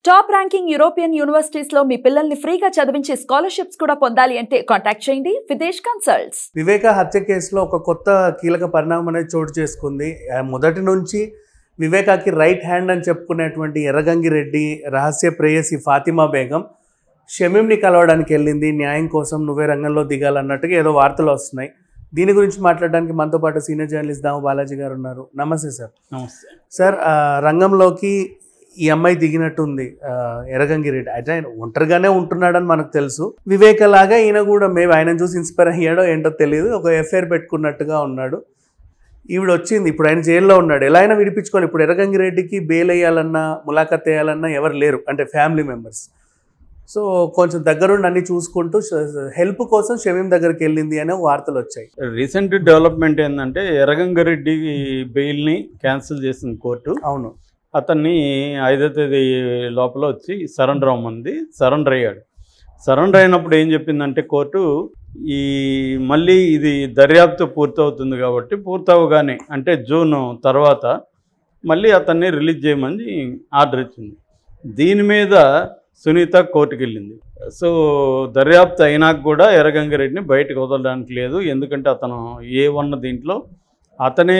Top ranking European universities లో మీ పిల్లల్ని ఫ్రీగా చదివించే స్కాలర్షిప్స్ కూడా పొందాలి అంటే కాంటాక్ట్ చేయండి విదేశ్ కన్సల్ట్స్ వివేక హత్య కేసులో ఒక కొత్త కీలక పరిణామం అనేది చోటు చేసుకుంది ఆ మొదటి నుంచి వివేకాకి రైట్ హ్యాండ్ అని చెప్పుకునేటువంటి ఎర్రగంగి రెడ్డి రహస్య ప్రేయసి ఫాతిమా బేగం షమీంని కలవడానికి వెళ్ళింది న్యాయం కోసం నువ్వే రంగంలో దిగాలన్నట్టుగా ఏదో వార్తలు వస్తున్నాయి దీని గురించి మాట్లాడడానికి మనతో పాటు సీనియర్ జర్నలిస్ట్ దాము బాలాజీ గారు ఉన్నారు నమస్తే సార్ నమస్తే సార్ ఆ, రంగంలోకి ఈ అమ్మాయి దిగినట్టుంది ఆ, ఎర్రగంగి రెడ్డి అయితే ఆయన ఒంటరిగానే ఉంటున్నాడని మనకు తెలుసు వివేక లాగా ఈయన కూడా మేము ఆయన చూసి ఇన్స్పైర్ అయ్యాడో ఏంటో తెలియదు ఒక ఎఫ్ఐఆర్ పెట్టుకున్నట్టుగా ఉన్నాడు ఈవిడ వచ్చింది ఇప్పుడు ఆయన జైల్లో ఉన్నాడు ఎలా అయినా విడిపించుకోవాలి ఇప్పుడు ఎర్రగంగి రెడ్డికి బెయిల్ వేయాలన్నా ములాఖత్ వేయాలన్నా ఎవరు లేరు అంటే ఫ్యామిలీ మెంబర్స్ సో కొంచెం దగ్గరుండి అన్ని చూసుకుంటూ హెల్ప్ కోసం షమీం దగ్గరికి వెళ్ళింది అనే వార్తలు వచ్చాయి రీసెంట్ డెవలప్మెంట్ ఏంటంటే ఎర్రగంగారెడ్డి బెయిల్ని క్యాన్సిల్ చేసింది కోర్టు అవును అతన్ని ఐదో తేదీ లోపల వచ్చి సరెండర్ అవ్వమంది సరెండర్ అయ్యాడు సరెండర్ అయినప్పుడు ఏం చెప్పిందంటే కోర్టు ఈ మళ్ళీ ఇది దర్యాప్తు పూర్తవుతుంది కాబట్టి పూర్తవగానే అంటే జూన్ తర్వాత మళ్ళీ అతన్ని రిలీజ్ చేయమని ఆర్డర్ ఇచ్చింది దీని మీద సునీత కోర్టుకి వెళ్ళింది సో దర్యాప్తు అయినాక కూడా ఎర్రగంగారెడ్డిని బయటకు వదలడానికి లేదు ఎందుకంటే అతను ఏ వన్న దీంట్లో అతనే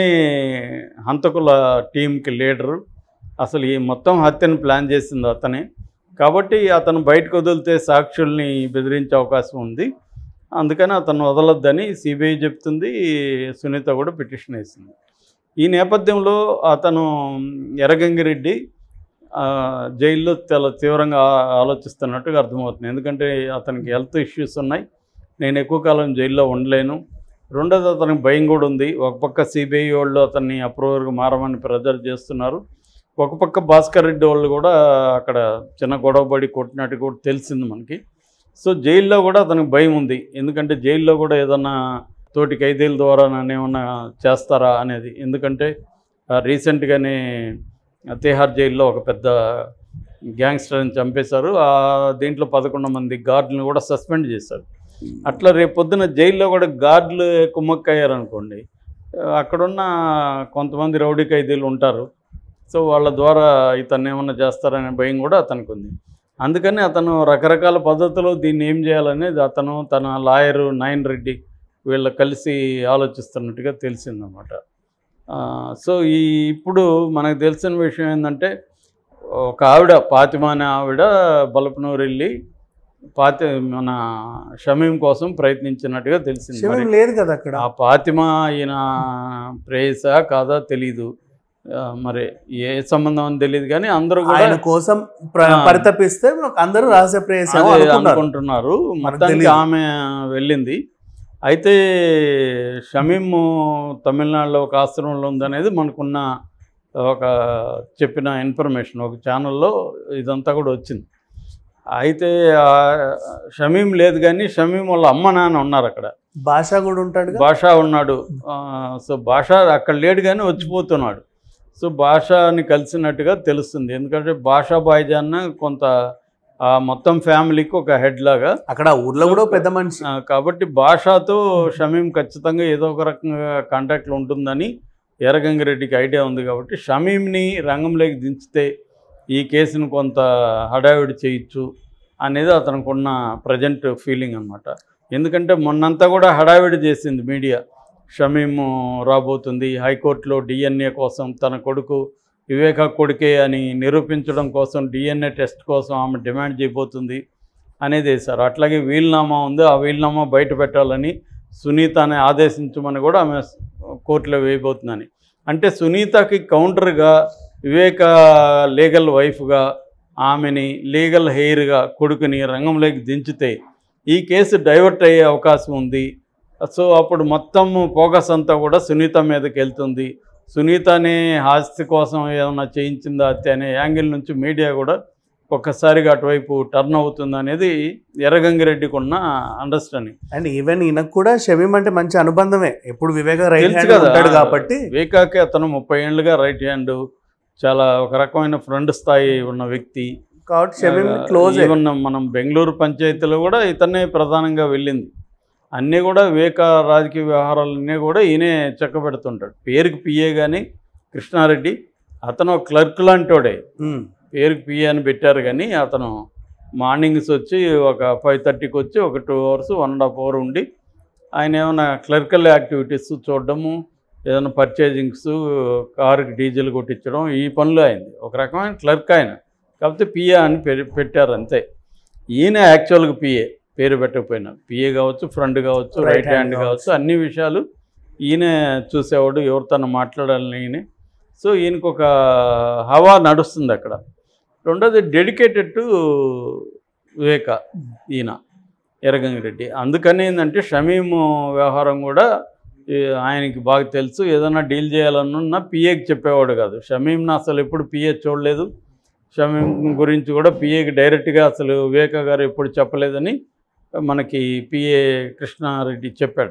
హంతకుల టీంకి లీడరు అసలు ఈ మొత్తం హత్యను ప్లాన్ చేసింది అతనే కాబట్టి అతను బయటకు వదిలితే సాక్షుల్ని బెదిరించే అవకాశం ఉంది అందుకని అతను వదలొద్దని సిబిఐ చెప్తుంది సునీత కూడా పిటిషన్ వేసింది ఈ నేపథ్యంలో అతను ఎర్రగంగిరెడ్డి ఆ, జైల్లో చాలా తీవ్రంగా ఆ- ఆలోచిస్తున్నట్టుగా అర్థమవుతుంది ఎందుకంటే అతనికి హెల్త్ ఇష్యూస్ ఉన్నాయి నేను ఎక్కువ కాలం జైల్లో ఉండలేను రెండోది అతనికి భయం కూడా ఉంది ఒక పక్క సిబిఐ వాళ్ళు అతన్ని అప్రూవర్గా మారమని ప్రెజర్ చేస్తున్నారు ఒక పక్క భాస్కర్ రెడ్డి వాళ్ళు కూడా అక్కడ చిన్న గొడవపడి కొట్టినట్టు కూడా తెలిసింది మనకి సో జైల్లో కూడా అతనికి భయం ఉంది ఎందుకంటే జైల్లో కూడా ఏదన్నా తోటి ఖైదీల ద్వారా నన్ను ఏమన్నా చేస్తారా అనేది ఎందుకంటే రీసెంట్గానే తిహార్ జైల్లో ఒక పెద్ద గ్యాంగ్స్టర్ని చంపేశారు ఆ దీంట్లో పదకొండు మంది గార్డులను కూడా సస్పెండ్ చేశారు అట్లా రేపు పొద్దున జైల్లో కూడా గార్డులు కుమ్మక్కయ్యారనుకోండి అక్కడున్న కొంతమంది రౌడీ ఖైదీలు ఉంటారు సో వాళ్ళ ద్వారా ఇతన్ని ఏమన్నా చేస్తారనే భయం కూడా అతనికి ఉంది అందుకని అతను రకరకాల పద్ధతిలో దీన్ని ఏం చేయాలనేది అతను తన లాయరు నాయన్ రెడ్డి వీళ్ళు కలిసి ఆలోచిస్తున్నట్టుగా తెలిసిందన్నమాట ఆ, సో ఈ ఇప్పుడు మనకు తెలిసిన విషయం ఏంటంటే ఒక ఆవిడ పాతిమా అనే ఆవిడ బలపనూరు వెళ్ళి పాతి మన షమీం కోసం ప్రయత్నించినట్టుగా తెలిసింది మరి షమీం లేదు కదా అక్కడ ఆ పాతిమా ఈయన ప్రేయసా కాదా తెలీదు ఆ, మరి ఏ సంబంధం అని తెలియదు కానీ అందరూ కూడా ఆయన కోసం ప్ర- ఆ. పరితపిస్తే అందరూ రహస్య ప్రేయసి అదే అనుకున్నారు అనుకుంటున్నారు మొత్తానికి తెలీదు. ఆమె వెళ్ళింది అయితే షమీమ్ తమిళనాడులో ఒక ఆశ్రమంలో ఉందనేది మనకున్న ఒక చెప్పిన ఇన్ఫర్మేషన్ ఒక ఛానల్లో ఇదంతా కూడా వచ్చింది అయితే ఆ షమీం లేదు కానీ షమీం వాళ్ళ అమ్మ నాన్న ఉన్నారు అక్కడ భాష కూడా ఉంటాడు భాష ఉన్నాడు ఆ, సో భాష అక్కడ లేడు కానీ వచ్చిపోతున్నాడు సో భాషని కలిసినట్టుగా తెలుస్తుంది ఎందుకంటే భాషా బాయ్జాన్ కొంత ఆ మొత్తం ఫ్యామిలీకి ఒక హెడ్ లాగా అక్కడ ఆ ఊర్లో కూడా ఓ పెద్ద మనిషి ఆ, కాబట్టి భాషతో షమీం ఖచ్చితంగా ఏదో ఒక రకంగా కాంటాక్ట్లో ఉంటుందని ఎర్రగంగిరెడ్డికి ఐడియా ఉంది కాబట్టి షమీంని రంగంలోకి దించితే ఈ కేసును కొంత హడావిడి చేయొచ్చు అనేది అతనికి ఉన్న ప్రజెంట్ ఫీలింగ్ అనమాట ఎందుకంటే మొన్నంతా కూడా హడావిడి చేసింది మీడియా షమీము రాబోతుంది హైకోర్టులో డిఎన్ఏ కోసం తన కొడుకు వివేక కొడుకే అని నిరూపించడం కోసం డిఎన్ఏ టెస్ట్ కోసం ఆమె డిమాండ్ చేయబోతుంది అనేది వేశారు అట్లాగే వీలునామా ఉంది ఆ వీలునామా బయట పెట్టాలని సునీతని ఆదేశించమని కూడా ఆమె కోర్టులో వేయబోతుందని అంటే సునీతకి కౌంటర్గా వివేక లీగల్ వైఫ్గా ఆమెని లీగల్ హెయిర్గా కొడుకుని రంగంలోకి దించితే ఈ కేసు డైవర్ట్ అయ్యే అవకాశం ఉంది సో అప్పుడు మొత్తం ఫోకస్ అంతా కూడా సునీత మీదకి వెళ్తుంది సునీతనే ఆస్తి కోసం ఏమైనా చేయించిందా హత్య అనే యాంగిల్ నుంచి మీడియా కూడా ఒక్కసారిగా అటువైపు టర్న్ అవుతుంది అనేది ఎర్రగంగిరెడ్డికి ఉన్న అండర్స్టాండింగ్ అండ్ ఈవెన్ ఈయనకు కూడా షమీం అంటే మంచి అనుబంధమే ఎప్పుడు వివేక రైట్ తెలుసు హ్యాండ్ కదా ఉంటాడు కాబట్టి వివేకాకి అతను ముప్పై ఏళ్ళుగా రైట్ హ్యాండ్ చాలా ఒక రకమైన ఫ్రెండ్ స్థాయి ఉన్న వ్యక్తి కాబట్టి షమీం క్లోజ్ ఈవెన్ మనం బెంగళూరు పంచాయతీలో కూడా ఇతనే ప్రధానంగా వెళ్ళింది అన్నీ కూడా వివేక రాజకీయ వ్యవహారాలన్నీ కూడా ఈయనే చక్కబెడుతుంటాడు పేరుకి పిఏ కానీ కృష్ణారెడ్డి అతను ఒక క్లర్క్ లాంటోడే పేరుకి పిఏ అని పెట్టారు కానీ అతను మార్నింగ్స్ వచ్చి ఒక ఫైవ్ థర్టీకి వచ్చి ఒక two hours one and half hour ఉండి ఆయన ఏమైనా క్లరికల్ యాక్టివిటీస్ చూడడము ఏదైనా పర్చేజింగ్స్ కారుకి డీజిల్ కొట్టించడం ఈ పనులు అయింది ఒక రకమైన క్లర్క్ ఆయన కాకపోతే పిఏ అని పె- పెట్టారు అంతే ఈయన యాక్చువల్గా పిఏ పేరు పెట్టకపోయినా పిఏ కావచ్చు ఫ్రంట్ కావచ్చు Right రైట్ hand హ్యాండ్ కావచ్చు అన్ని విషయాలు ఈయన చూసేవాడు ఎవరితో మాట్లాడాలని ఈయన సో ఈయనకు ఒక హవా నడుస్తుంది అక్కడ రెండోది డెడికేటెడ్ టు వివేక ఈయన ఎరగంగిరెడ్డి అందుకని ఏంటంటే షమీం వ్యవహారం కూడా ఈ ఆయనకి బాగా తెలుసు ఏదైనా డీల్ చేయాలనున్నా పిఏకి చెప్పేవాడు కాదు షమీంని అసలు ఎప్పుడు పిఏ చూడలేదు షమీం గురించి కూడా పిఏకి డైరెక్ట్గా అసలు వివేక గారు ఎప్పుడు చెప్పలేదని మనకి పిఏ కృష్ణారెడ్డి చెప్పాడు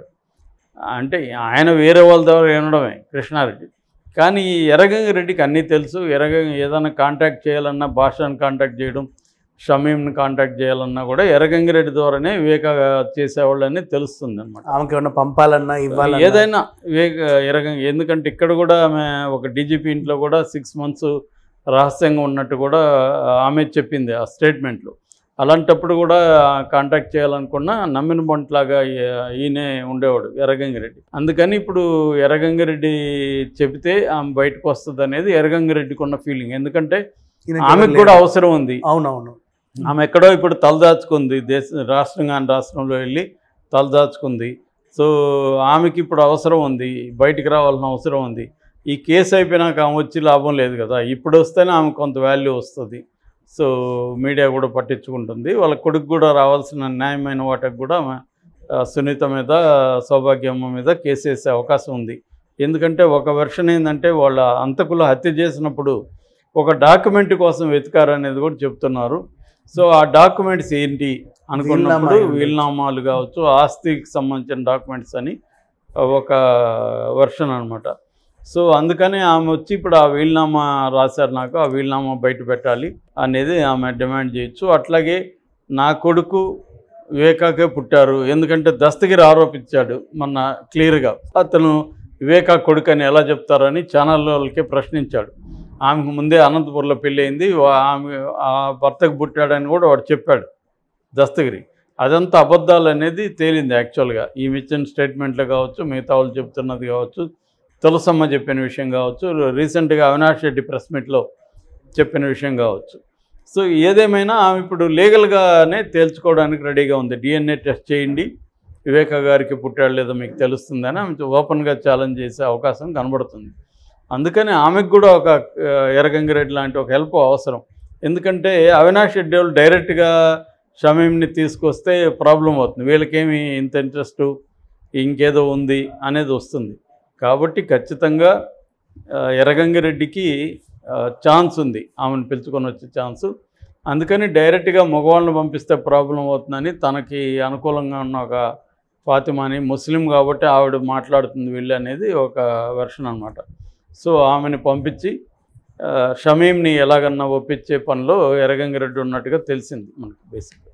అంటే ఆయన వేరే వాళ్ళ ద్వారా వినడమే కృష్ణారెడ్డి కానీ ఈ ఎర్రగంగిరెడ్డికి అన్నీ తెలుసు ఎర్రగ ఏదైనా కాంటాక్ట్ చేయాలన్నా భాషను కాంటాక్ట్ చేయడం షమీంని కాంటాక్ట్ చేయాలన్నా కూడా ఎర్రగంగిరెడ్డి ద్వారానే వివేక చేసేవాళ్ళని తెలుస్తుంది అనమాట ఆమెకి ఏమన్నా పంపాలన్నా ఇవ్వాలన్నా ఏదైనా వివేక ఎరగ ఎందుకంటే ఇక్కడ కూడా ఆమె ఒక డీజీపీ ఇంట్లో కూడా సిక్స్ మంత్స్ రహస్యంగా ఉన్నట్టు కూడా ఆమె చెప్పింది ఆ స్టేట్మెంట్లో అలాంటప్పుడు కూడా కాంటాక్ట్ చేయాలనుకున్నా నమ్మిన బంట్లాగా ఈయనే ఉండేవాడు ఎర్రగంగిరెడ్డి అందుకని ఇప్పుడు ఎర్రగంగిరెడ్డి చెబితే ఆమె బయటకు వస్తుంది అనేది ఎర్రగంగిరెడ్డికి ఉన్న ఫీలింగ్ ఎందుకంటే ఈయనకి ఆమెకు ఎవరు కూడా లేరు. అవసరం ఉంది అవునవును ఆమె ఎక్కడో ఇప్పుడు తలదాచుకుంది దేశ రాష్ట్రం కాని రాష్ట్రంలో వెళ్ళి తలదాచుకుంది సో ఆమెకి ఇప్పుడు అవసరం ఉంది బయటికి రావాల్సిన అవసరం ఉంది ఈ కేసు అయిపోయినాక ఆమె వచ్చి లాభం లేదు కదా ఇప్పుడు వస్తేనే ఆమె కొంత వాల్యూ వస్తుంది సో మీడియా కూడా పట్టించుకుంటుంది వాళ్ళ కొడుకు కూడా రావాల్సిన న్యాయమైన వాటికి కూడా ఆమె ఆ, సునీత మీద సౌభాగ్యమ్మ మీద కేసు వేసే అవకాశం ఉంది ఎందుకంటే ఒక వెర్షన్ ఏంటంటే వాళ్ళ అంతకులు హత్య చేసినప్పుడు ఒక డాక్యుమెంట్ కోసం వెతికారు అనేది కూడా చెప్తున్నారు సో ఆ డాక్యుమెంట్స్ ఏంటి అనుకున్నప్పుడు వీలునామా ఏంటి? వీలునామాలు కావచ్చు ఆస్తికి సంబంధించిన డాక్యుమెంట్స్ అని ఒక వెర్షన్ అనమాట సో అందుకని ఆమె వచ్చి ఇప్పుడు ఆ వీలునామా రాశారు నాకు ఆ వీలునామా బయట పెట్టాలి అనేది ఆమె డిమాండ్ చేయొచ్చు అట్లాగే నా కొడుకు వివేకాకే పుట్టారు ఎందుకంటే దస్తగిరి ఆరోపించాడు మొన్న క్లియర్గా అతను వివేకా కొడుకు అని ఎలా చెప్తారని ఛానల్ వాళ్ళకే ప్రశ్నించాడు ఆమెకు ముందే అనంతపురంలో పెళ్ళి అయింది వా- ఆమె ఆ భర్తకు పుట్టాడని కూడా వాడు చెప్పాడు దస్తగిరి అదంతా అబద్ధాలు అనేది తేలింది యాక్చువల్గా ఈ ఇచ్చిన స్టేట్మెంట్లు కావచ్చు మిగతా వాళ్ళు చెప్తున్నది కావచ్చు తులసమ్మ చెప్పిన విషయం కావచ్చు రీసెంట్గా అవినాష్ రెడ్డి ప్రెస్ మీట్లో చెప్పిన విషయం కావచ్చు సో ఏదేమైనా ఆమె ఇప్పుడు లీగల్గానే తేల్చుకోవడానికి రెడీగా ఉంది డిఎన్ఏ టెస్ట్ చేయండి వివేక గారికి పుట్టాడు లేదో మీకు తెలుస్తుందని ఆమె ఓపెన్గా ఛాలెంజ్ చేసే అవకాశం కనబడుతుంది అందుకని ఆమెకు కూడా ఒక ఆ, ఎర్రగంగిరెడ్డి లాంటి ఒక హెల్ప్ అవసరం ఎందుకంటే అవినాష్ రెడ్డి వాళ్ళు డైరెక్ట్గా షమీంని తీసుకొస్తే ప్రాబ్లం అవుతుంది వీళ్ళకేమి ఇంత ఇంట్రెస్ట్ ఇంకేదో ఉంది అనేది వస్తుంది కాబట్టి ఖచ్చితంగా ఆ, ఎర్రగంగిరెడ్డికి ఛాన్స్ ఉంది ఆమెను పిలుచుకొని వచ్చే ఛాన్సు అందుకని డైరెక్ట్గా మగవాళ్ళని పంపిస్తే ప్రాబ్లం అవుతుందని తనకి అనుకూలంగా ఉన్న ఒక ఫాతిమాని ముస్లిం కాబట్టి ఆవిడ మాట్లాడుతుంది వీళ్ళు అనేది ఒక వెర్షన్ అనమాట సో ఆమెను పంపించి ఆ, షమీంని ఎలాగన్నా ఒప్పించే పనిలో ఎర్రగంగిరెడ్డి ఉన్నట్టుగా తెలిసింది మనకు బేసిక్